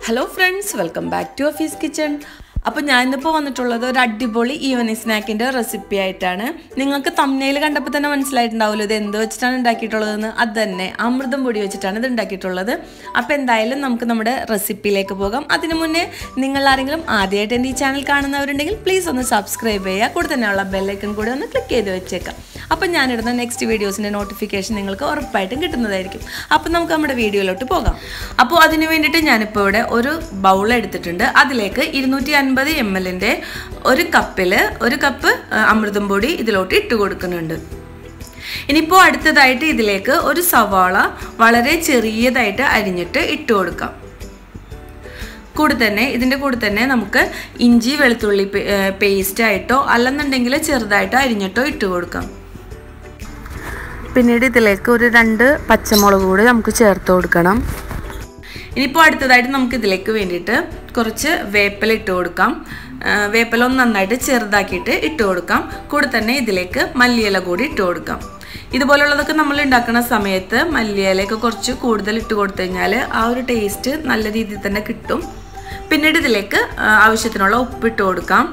hello friends welcome back to office kitchen അപ്പോൾ ഞാനിപ്പോൾ വന്നിട്ടുള്ളത് ഒരു അടിപൊളി ഈവനിങ് സ്നാക്കിൻ്റെ റെസിപ്പി ആയിട്ടാണ് നിങ്ങൾക്ക് തമ്മനയിൽ കണ്ടപ്പോൾ തന്നെ മനസ്സിലായിട്ടുണ്ടാവുമല്ലോ ഇത് എന്ത് വെച്ചിട്ടാണ് ഉണ്ടാക്കിയിട്ടുള്ളതെന്ന് അത് തന്നെ അമൃതം പൊടി വെച്ചിട്ടാണ് ഇത് ഉണ്ടാക്കിയിട്ടുള്ളത് അപ്പോൾ എന്തായാലും നമുക്ക് നമ്മുടെ റെസിപ്പിയിലേക്ക് പോകാം അതിനു മുന്നേ നിങ്ങൾ ആരെങ്കിലും ആദ്യമായിട്ട് എൻ്റെ ഈ ചാനൽ കാണുന്നവരുണ്ടെങ്കിൽ പ്ലീസ് ഒന്ന് സബ്സ്ക്രൈബ് ചെയ്യുക കൂടെ തന്നെയുള്ള ബെല്ലൈക്കൺ കൂടെ ഒന്ന് ക്ലിക്ക് ചെയ്ത് വെച്ചേക്കാം അപ്പം ഞാനിടുന്ന നെക്സ്റ്റ് വീഡിയോസിൻ്റെ നോട്ടിഫിക്കേഷൻ നിങ്ങൾക്ക് ഉറപ്പായിട്ടും കിട്ടുന്നതായിരിക്കും അപ്പം നമുക്ക് നമ്മുടെ വീഡിയോയിലോട്ട് പോകാം അപ്പോൾ അതിന് വേണ്ടിയിട്ട് ഞാനിപ്പോൾ ഇവിടെ ഒരു ബൗൾ എടുത്തിട്ടുണ്ട് അതിലേക്ക് ഇരുന്നൂറ്റി അൻപത് എം എല്ലിൻ്റെ ഒരു കപ്പിൽ ഒരു കപ്പ് ആ, അമൃതം പൊടി ഇതിലോട്ട് ഇട്ട് കൊടുക്കുന്നുണ്ട് ഇനിയിപ്പോൾ അടുത്തതായിട്ട് ഇതിലേക്ക് ഒരു സവാള വളരെ ചെറിയതായിട്ട് അരിഞ്ഞിട്ട് ഇട്ട് കൊടുക്കാം കൂടെ തന്നെ ഇതിൻ്റെ കൂടെ തന്നെ നമുക്ക് ഇഞ്ചി വെളുത്തുള്ളി പേസ്റ്റ് ആയിട്ടോ അല്ലെന്നുണ്ടെങ്കിൽ ചെറുതായിട്ടോ അരിഞ്ഞിട്ടോ ഇട്ട് കൊടുക്കാം പിന്നീട് ഇതിലേക്ക് ഒരു രണ്ട് പച്ചമുളക് കൂടി നമുക്ക് ചേർത്ത് കൊടുക്കണം ഇനിയിപ്പോൾ അടുത്തതായിട്ട് നമുക്ക് ഇതിലേക്ക് വേണ്ടിയിട്ട് കുറച്ച് വേപ്പില ഇട്ട് കൊടുക്കാം ആ, വേപ്പില ഒന്ന് നന്നായിട്ട് ചെറുതാക്കിയിട്ട് ഇട്ട് കൊടുക്കാം കൂടെ തന്നെ ഇതിലേക്ക് മല്ലിയില കൂടി ഇട്ട് കൊടുക്കാം ഇതുപോലുള്ളതൊക്കെ നമ്മൾ ഉണ്ടാക്കുന്ന സമയത്ത് മല്ലിയിലയൊക്കെ കുറച്ച് കൂടുതൽ ഇട്ട് കൊടുത്തു കഴിഞ്ഞാൽ ആ ഒരു ടേസ്റ്റ് നല്ല രീതിയിൽ തന്നെ കിട്ടും പിന്നീട് ഇതിലേക്ക് ആ, ആവശ്യത്തിനുള്ള ഉപ്പിട്ട് കൊടുക്കാം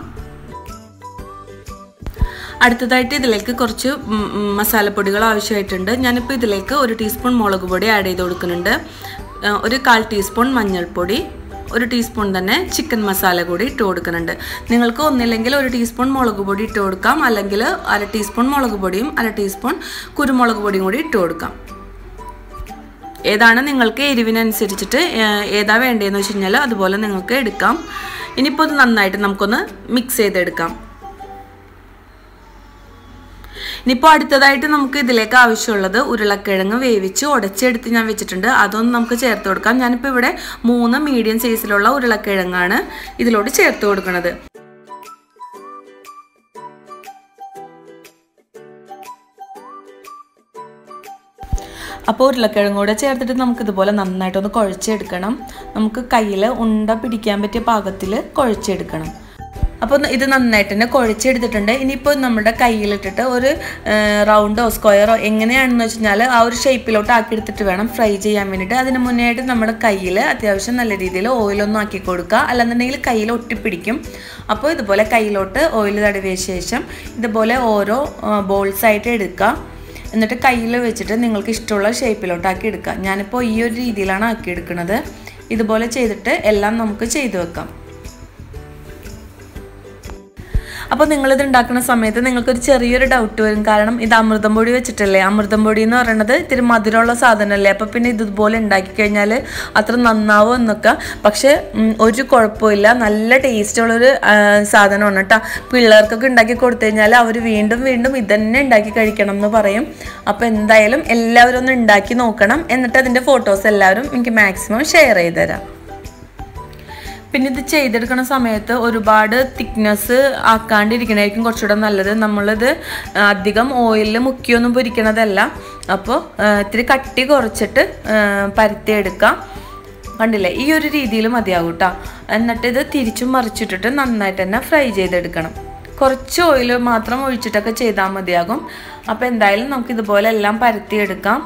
അടുത്തതായിട്ട് ഇതിലേക്ക് കുറച്ച് ഉം, ഉം, മസാലപ്പൊടികൾ ആവശ്യമായിട്ടുണ്ട് ഞാനിപ്പോൾ ഇതിലേക്ക് ഒരു ടീസ്പൂൺ മുളക് പൊടി ആഡ് ചെയ്ത് കൊടുക്കുന്നുണ്ട് ആ, ഒരു കാൽ ടീസ്പൂൺ മഞ്ഞൾപ്പൊടി ഒരു ടീസ്പൂൺ തന്നെ ചിക്കൻ മസാല കൂടി ഇട്ട് കൊടുക്കുന്നുണ്ട് നിങ്ങൾക്ക് ഒന്നില്ലെങ്കിൽ ഒരു ടീസ്പൂൺ മുളക് പൊടി ഇട്ട് കൊടുക്കാം അല്ലെങ്കിൽ അര ടീസ്പൂൺ മുളക് പൊടിയും അര ടീസ്പൂൺ കുരുമുളക് പൊടിയും കൂടി ഇട്ട് കൊടുക്കാം ഏതാണ് നിങ്ങൾക്ക് എരിവിനനുസരിച്ചിട്ട് ഏ- ഏതാ വേണ്ടതെന്ന് വെച്ച് കഴിഞ്ഞാൽ അതുപോലെ നിങ്ങൾക്ക് എടുക്കാം ഇനിയിപ്പോൾ ഇത് നന്നായിട്ട് നമുക്കൊന്ന് മിക്സ് ചെയ്തെടുക്കാം ഇനിയിപ്പോൾ അടുത്തതായിട്ട് നമുക്ക് ഇതിലേക്ക് ആവശ്യമുള്ളത് ഉരുളക്കിഴങ്ങ് വേവിച്ച് ഉടച്ചെടുത്ത് ഞാൻ വെച്ചിട്ടുണ്ട് അതൊന്ന് നമുക്ക് ചേർത്ത് കൊടുക്കാം ഞാനിപ്പോൾ ഇവിടെ മൂന്ന് മീഡിയം സൈസിലുള്ള ഉരുളക്കിഴങ്ങാണ് ഇതിലോട്ട് ചേർത്ത് കൊടുക്കുന്നത് അപ്പോൾ ഉരുളക്കിഴങ്ങ് കൂടെ ചേർത്തിട്ട് നമുക്ക് ഇതുപോലെ നന്നായിട്ടൊന്ന് കുഴച്ചെടുക്കണം നമുക്ക് കയ്യിൽ ഉണ്ട പിടിക്കാൻ പറ്റിയ പാകത്തിൽ കുഴച്ചെടുക്കണം അപ്പോൾ ഇത് നന്നായിട്ട് തന്നെ കുഴച്ചെടുത്തിട്ടുണ്ട് ഇനിയിപ്പോൾ നമ്മുടെ കയ്യിലിട്ടിട്ട് ഒരു റൗണ്ടോ സ്ക്വയറോ എങ്ങനെയാണെന്ന് വെച്ച് കഴിഞ്ഞാൽ ആ ഒരു ഷേപ്പിലോട്ട് ആക്കി എടുത്തിട്ട് വേണം ഫ്രൈ ചെയ്യാൻ വേണ്ടിയിട്ട് അതിന് മുന്നേ ആയിട്ട് നമ്മുടെ കയ്യിൽ അത്യാവശ്യം നല്ല രീതിയിൽ ഓയിലൊന്നും ആക്കി കൊടുക്കുക അല്ലെന്നുണ്ടെങ്കിൽ കയ്യിൽ ഒട്ടിപ്പിടിക്കും അപ്പോൾ ഇതുപോലെ കയ്യിലോട്ട് ഓയിൽ തടവിയ ശേഷം ഇതുപോലെ ഓരോ ബോൾസ് ആയിട്ട് എടുക്കുക എന്നിട്ട് കയ്യിൽ വെച്ചിട്ട് നിങ്ങൾക്ക് ഇഷ്ടമുള്ള ഷേപ്പിലോട്ടാക്കി എടുക്കുക ഞാനിപ്പോൾ ഈ ഒരു രീതിയിലാണ് ആക്കി എടുക്കുന്നത് ഇതുപോലെ ചെയ്തിട്ട് എല്ലാം നമുക്ക് ചെയ്തു വെക്കാം അപ്പോൾ നിങ്ങളിത് ഉണ്ടാക്കുന്ന സമയത്ത് നിങ്ങൾക്കൊരു ചെറിയൊരു ഡൗട്ട് വരും കാരണം ഇത് അമൃതം പൊടി വെച്ചിട്ടല്ലേ അമൃതം പൊടി എന്ന് പറയുന്നത് ഇത്തിരി മധുരമുള്ള സാധനമല്ലേ അപ്പോൾ പിന്നെ ഇതുപോലെ ഉണ്ടാക്കി കഴിഞ്ഞാൽ അത്ര നന്നാവും എന്നൊക്കെ പക്ഷേ ഉം, ഒരു കുഴപ്പമില്ല നല്ല ടേസ്റ്റുള്ളൊരു ആ, സാധനമാണ് കേട്ടോ പിള്ളേർക്കൊക്കെ ഉണ്ടാക്കി കൊടുത്തു കഴിഞ്ഞാൽ അവർ വീണ്ടും വീണ്ടും ഇതന്നെ ഉണ്ടാക്കി കഴിക്കണം എന്ന് പറയും അപ്പോൾ എന്തായാലും എല്ലാവരും ഒന്ന് ഉണ്ടാക്കി നോക്കണം എന്നിട്ട് അതിൻ്റെ ഫോട്ടോസ് എല്ലാവരും എനിക്ക് മാക്സിമം ഷെയർ ചെയ്ത് തരാം പിന്നെ ഇത് ചെയ്തെടുക്കുന്ന സമയത്ത് ഒരുപാട് തിക്നെസ് ആക്കാണ്ടിരിക്കണായിരിക്കും കുറച്ചുകൂടെ നല്ലത് നമ്മളിത് അധികം ഓയിലിൽ മുക്കിയൊന്നും പൊരിക്കണതല്ല അപ്പോൾ ഇത്തിരി കട്ടി കുറച്ചിട്ട് പരത്തിയെടുക്കാം കണ്ടില്ലേ ഈ ഒരു രീതിയിൽ മതിയാകും കേട്ടോ എന്നിട്ട് ഇത് തിരിച്ചും മറിച്ചിട്ടിട്ട് നന്നായിട്ട് തന്നെ ഫ്രൈ ചെയ്തെടുക്കണം കുറച്ച് ഓയിൽ മാത്രം ഒഴിച്ചിട്ടൊക്കെ ചെയ്താൽ മതിയാകും അപ്പോൾ എന്തായാലും നമുക്ക് ഇതുപോലെ എല്ലാം പരത്തിയെടുക്കാം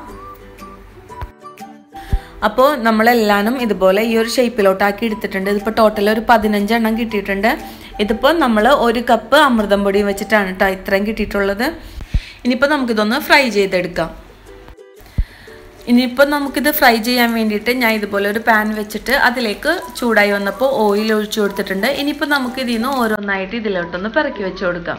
അപ്പോൾ നമ്മളെല്ലാനും ഇതുപോലെ ഈ ഒരു ഷേപ്പിലോട്ടാക്കി എടുത്തിട്ടുണ്ട് ഇതിപ്പോൾ ടോട്ടൽ ഒരു പതിനഞ്ചെണ്ണം കിട്ടിയിട്ടുണ്ട് ഇതിപ്പോൾ നമ്മൾ ഒരു കപ്പ് അമൃതം പൊടിയും വെച്ചിട്ടാണ് കേട്ടോ ഇത്രയും കിട്ടിയിട്ടുള്ളത് ഇനിയിപ്പോൾ നമുക്കിതൊന്ന് ഫ്രൈ ചെയ്തെടുക്കാം ഇനിയിപ്പോൾ നമുക്കിത് ഫ്രൈ ചെയ്യാൻ വേണ്ടിയിട്ട് ഞാൻ ഇതുപോലെ ഒരു പാൻ വെച്ചിട്ട് അതിലേക്ക് ചൂടായി വന്നപ്പോൾ ഓയിൽ ഒഴിച്ചു കൊടുത്തിട്ടുണ്ട് ഇനിയിപ്പോൾ നമുക്ക് ഇതിൽ നിന്ന് ഓരോന്നായിട്ട് ഇതിലോട്ടൊന്ന് പിറക്കി വെച്ച് കൊടുക്കാം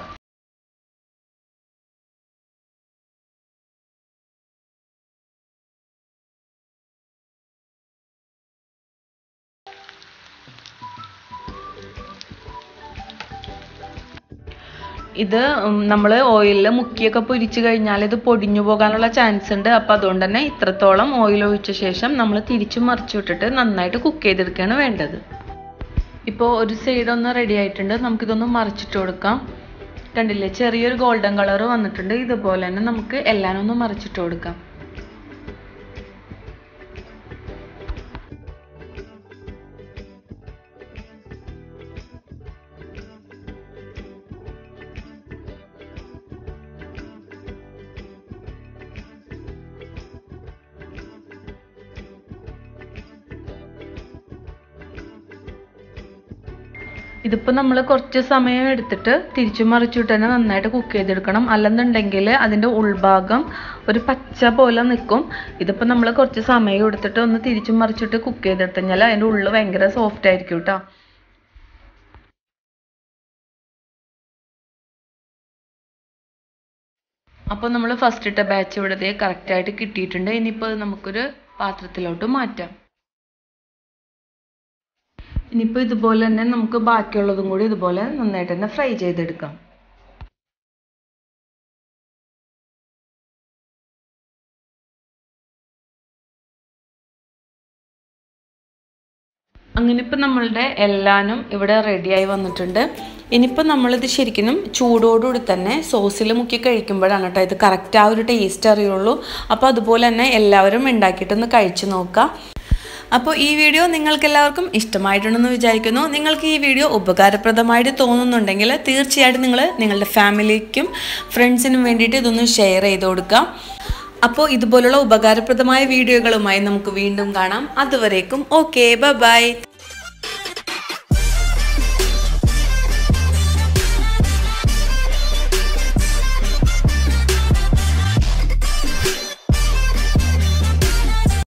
ഇത് നമ്മൾ ഓയിലിൽ മുക്കിയൊക്കെ പൊരിച്ചു കഴിഞ്ഞാൽ ഇത് പൊടിഞ്ഞു പോകാനുള്ള ചാൻസ് ഉണ്ട് അപ്പോൾ അതുകൊണ്ട് തന്നെ ഇത്രത്തോളം ഓയിൽ ഒഴിച്ച ശേഷം നമ്മൾ തിരിച്ചു മറിച്ചു വിട്ടിട്ട് നന്നായിട്ട് കുക്ക് ചെയ്തെടുക്കുകയാണ് വേണ്ടത് ഇപ്പോൾ ഒരു സൈഡ് ഒന്ന് റെഡി ആയിട്ടുണ്ട് നമുക്കിതൊന്ന് മറിച്ചിട്ട് കൊടുക്കാം കണ്ടില്ലേ ചെറിയൊരു ഗോൾഡൻ കളർ വന്നിട്ടുണ്ട് ഇതുപോലെ തന്നെ നമുക്ക് എല്ലാം ഒന്ന് മറിച്ചിട്ട് കൊടുക്കാം ഇതിപ്പോൾ നമ്മൾ കുറച്ച് സമയം എടുത്തിട്ട് തിരിച്ചു മറിച്ചിട്ട് തന്നെ നന്നായിട്ട് കുക്ക് ചെയ്തെടുക്കണം അല്ലെന്നുണ്ടെങ്കിൽ അതിൻ്റെ ഉൾഭാഗം ഒരു പച്ച പോലെ നിൽക്കും ഇതിപ്പോൾ നമ്മൾ കുറച്ച് സമയം എടുത്തിട്ട് ഒന്ന് തിരിച്ചു മറിച്ചിട്ട് കുക്ക് ചെയ്തെടുത്തു കഴിഞ്ഞാൽ അതിൻ്റെ ഉള്ളിൽ ഭയങ്കര സോഫ്റ്റ് ആയിരിക്കും കേട്ടോ അപ്പോൾ നമ്മൾ ഫസ്റ്റ് ഇട്ട ബാച്ച് ഇവിടെ കറക്റ്റായിട്ട് കിട്ടിയിട്ടുണ്ട് ഇനിയിപ്പോൾ അത് നമുക്കൊരു പാത്രത്തിലോട്ട് മാറ്റാം ഇനിയിപ്പോൾ ഇതുപോലെ തന്നെ നമുക്ക് ബാക്കിയുള്ളതും കൂടി ഇതുപോലെ നന്നായിട്ട് തന്നെ ഫ്രൈ ചെയ്തെടുക്കാം അങ്ങനെ ഇപ്പം നമ്മളുടെ എല്ലാനും ഇവിടെ റെഡിയായി വന്നിട്ടുണ്ട് ഇനിയിപ്പോൾ നമ്മളിത് ശരിക്കും ചൂടോടുകൂടി തന്നെ സോസിൽ മുക്കി കഴിക്കുമ്പോഴാണ് കേട്ടോ ഇത് കറക്റ്റ് ആ ഒരു ടേസ്റ്റ് അറിയുള്ളൂ അപ്പോൾ അതുപോലെ തന്നെ എല്ലാവരും ഉണ്ടാക്കിയിട്ടൊന്ന് കഴിച്ചു നോക്കുക അപ്പോൾ ഈ വീഡിയോ നിങ്ങൾക്ക് എല്ലാവർക്കും ഇഷ്ടമായിട്ടുണ്ടെന്ന് വിചാരിക്കുന്നു നിങ്ങൾക്ക് ഈ വീഡിയോ ഉപകാരപ്രദമായിട്ട് തോന്നുന്നുണ്ടെങ്കിൽ തീർച്ചയായിട്ടും നിങ്ങൾ നിങ്ങളുടെ ഫാമിലിക്കും ഫ്രണ്ട്സിനും വേണ്ടിയിട്ട് ഇതൊന്ന് ഷെയർ ചെയ്ത് കൊടുക്കുക അപ്പോൾ ഇതുപോലുള്ള ഉപകാരപ്രദമായ വീഡിയോകളുമായി നമുക്ക് വീണ്ടും കാണാം അതുവരേക്കും ഓക്കെ ബൈ